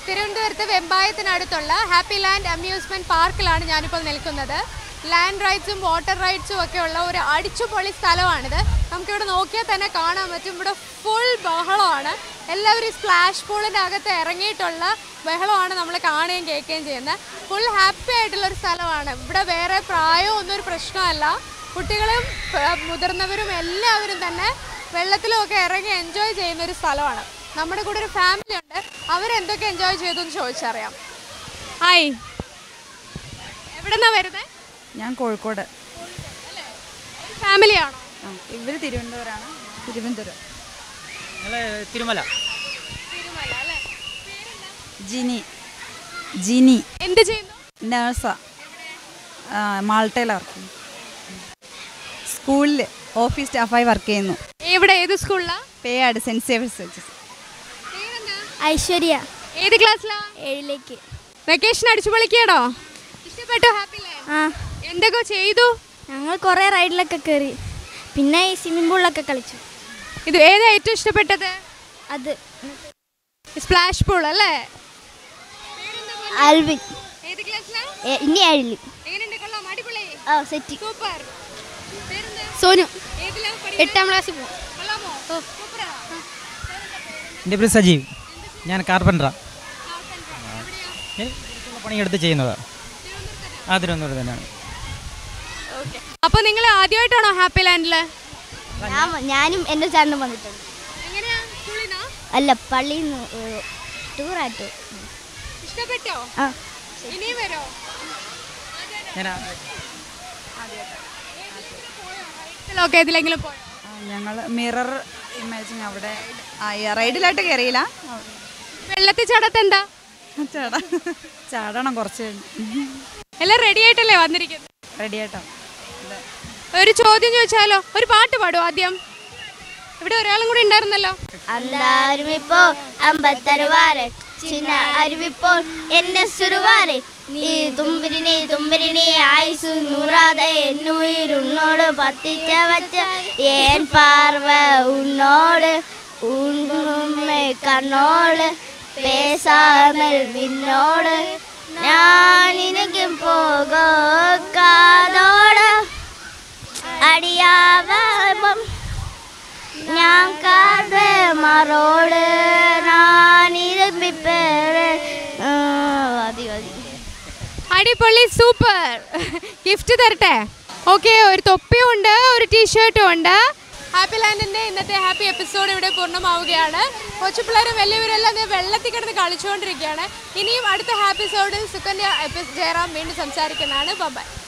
തിരുവനന്തപുരത്ത് വെമ്പായത്തിനടുത്തുള്ള happy land amusement പാർക്കിലാണ് ഞാനിപ്പോൾ നിൽക്കുന്നത് ലാൻഡ് റൈഡ്സും വാട്ടർ റൈഡ്സും ഒക്കെ ഉള്ള ഒരു അടിച്ചുപൊളി സ്ഥലമാണിത് നമുക്കിവിടെ നോക്കിയാൽ തന്നെ കാണാൻ പറ്റും ഇവിടെ ഫുൾ ബഹളമാണ് എല്ലാവരും സ്പ്ലാഷ് പൂളിൻ്റെ അകത്ത് ഇറങ്ങിയിട്ടുള്ള ബഹളമാണ് നമ്മൾ കാണുകയും കേൾക്കുകയും ചെയ്യുന്നത് ഫുൾ ഹാപ്പി ആയിട്ടുള്ള ഒരു സ്ഥലമാണ് ഇവിടെ വേറെ പ്രായമോ ഒന്നും ഒരു പ്രശ്നമല്ല കുട്ടികളും പ- മുതിർന്നവരും എല്ലാവരും തന്നെ വെള്ളത്തിലുമൊക്കെ ഇറങ്ങി എൻജോയ് ചെയ്യുന്ന ഒരു സ്ഥലമാണ് നമ്മുടെ കൂടെ ഒരു ഫാമിലി ഉണ്ട് അവരെന്തൊക്കെ എൻജോയ് ചെയ്തു എന്ന് ചോദിച്ചറിയാം ഹായ് എവിടെന്നാ വരുന്നത് ഞാൻ കോഴിക്കോട് ഫാമിലിയാണോ ആ ഇവർ തിരുവനന്തപുരമാണ് തിരുവനന്തപുരം ഞങ്ങൾ തിരുമല തിരുമല അല്ലേ ജിനി ജിനി എന്ത് ചെയ്യുന്നു നേഴ്സാ മാൾട്ടയിൽ വർക്ക് ചെയ്യുന്നു സ്കൂളിൽ ഓഫീസ് സ്റ്റാഫായി വർക്ക് ചെയ്യുന്നു എവിടെ ഏത് സ്കൂളിലാ പേയാട് സെൻറ്റ് സേവിയർസ് വെച്ചസ് ഐശ്വര്യ ഏത് ക്ലാസ്സിലാ ഏഴിലേക്ക് വെക്കേഷൻ അടിച്ചു പൊളിക്കണോ ഇഷ്ടപ്പെട്ടോ ഹാപ്പി ആ എന്തൊക്കെ ചെയ്തു ഞങ്ങൾ കുറേ റൈഡിലൊക്കെ കയറി പിന്നെ ഈ സ്വിമ്മിംഗ് പൂളിലൊക്കെ കളിച്ചു ഇത് ഏതാ ഏറ്റവും ഇഷ്ടപ്പെട്ടത് അത് സ്പ്ലാഷ് പൂൾ അല്ലേ ആൽവിൻ ഏത് ക്ലാസ്സിലാ ഇനി ഏഴില് എങ്ങനെയുണ്ട് കൊള്ളാം അടിപൊളി ആ സെറ്റ് സൂപ്പർ പേരെന്താ സോനു ഏതിലാ പഠിക്കുന്നത്? എട്ടാം ക്ലാസ്സിൽ പോകും കൊള്ളാമോ സൂപ്പറാ എൻ്റെ പേര് സജീവ് ഞാൻ കാർപ്പൻ്ററാ പണിയെടുത്ത് ചെയ്യുന്നത് ആ തിരുവനന്തപുരം തന്നെയാണ് അപ്പൊ നിങ്ങൾ ആദ്യമായിട്ടാണോ ഹാപ്പി ലാൻഡില് ഞാൻ ഞാനും എൻ്റെ ചേട്ടനും വന്നിട്ടുണ്ട് എങ്ങനെയാ സ്കൂളിനാ അല്ല പള്ളിയിൽ നിന്ന് ടൂറായിട്ട് ഇഷ്ടപ്പെട്ടോ ആ ഇനിയും വരോ ഞാൻ ഒക്കെ ഏതിലെങ്കിലും പോയോ ഞങ്ങൾ മിറർ ഇമാജിൻ അവിടെ ആ, ഈ റൈഡിലായിട്ട് കയറിയില്ല വെള്ളത്തിൽ ചാടത്ത് എന്താ ചാടാ ചാടണം കുറച്ച് എല്ലാം റെഡി ആയിട്ടല്ലേ വന്നിരിക്കുന്നത് റെഡി ആയിട്ടോ ഒരു ചോദ്യം ചോദിച്ചാലോ ഒരു പാട്ട് പാടും ആദ്യം ഇവിടെ ഒരാളും കൂടി ഉണ്ടായിരുന്നല്ലോ അന്താരുമിപ്പോ അമ്പത്തരുവാരെ ചിന്ന അരുവിപ്പോൾ എന്നെ സുരുവാരെ നീ തുമ്പരിനെ തുമ്പരിനെ ആയുസ് നൂറാതെ എന്നുയിരുന്നോട് പത്തിച്ച വച്ച ഏൻ പാർവ ഉന്നോട് ഉണ്ണുമ്മേ കണ്ണോട് പേസാമൽ വിന്നോട് ഞാൻ എനിക്കും പോകാതോട് അടിയാവാമം ഞാൻ കാർവേ മറോട് ഞാൻ ഇരുമ്പിപ്പേര് മതി മതി അടിപൊളി സൂപ്പർ ഗിഫ്റ്റ് തരട്ടെ ഓക്കെ ഒരു തൊപ്പിയും ഉണ്ട് ഒരു ടീഷർട്ടും ഉണ്ട് ഹാപ്പി ലാൻഡിന്റെ ഇന്നത്തെ ഹാപ്പി എപ്പിസോഡ് ഇവിടെ പൂർണ്ണമാവുകയാണ് കൊച്ചു പിള്ളേരും വലിയവരെല്ലാം ദേ വെള്ളത്തിൽ കിടന്ന് കളിച്ചുകൊണ്ടിരിക്കുകയാണ് ഇനിയും അടുത്ത ഹാപ്പി എപ്പിസോഡിൽ സുകന്യ എപ്പി- ജയറാം വീണ്ടും സംസാരിക്കുന്നതാണ് ബൈ